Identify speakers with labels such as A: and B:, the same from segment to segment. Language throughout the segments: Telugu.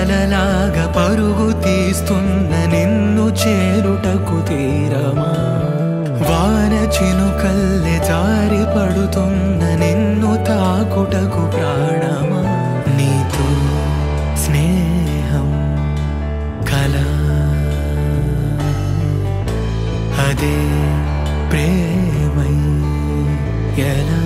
A: అలలాగా పరుగు తీస్తున్న నిన్ను చేరుటకు తీరమా వాన చినుకల్లె జారి పడుతున్న నిన్ను తాకుటకు ప్రాణమా నీతో స్నేహం కలా అదే ప్రేమై ఎలా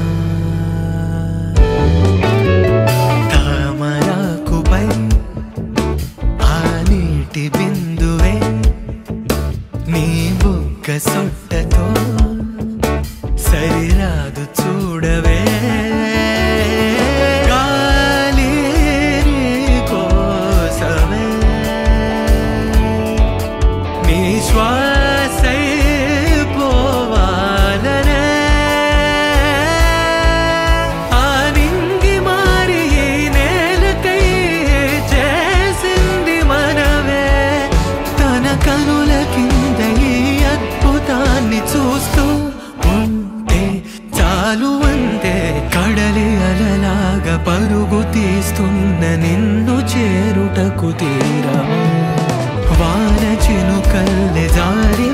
A: తామరాకుపై ఆ నీటి బిందువే నీ బుగ్గ సొట్టతో సరిరాదు చూడవే గాలి నీ కోసమే నీ శ్వాసై పోవాలనే ఆ నింగి మారి ఈ నేలకై చేసింది మనమే తన కనుల కింద ఈ అద్భుతాన్ని చూస్తూ ఉంటే చాలు అంతే కడలి అలలాగా పరుగు తీస్తున్న నిన్ను చేరుటకు తీరమా వాన చినుకల్లె జారి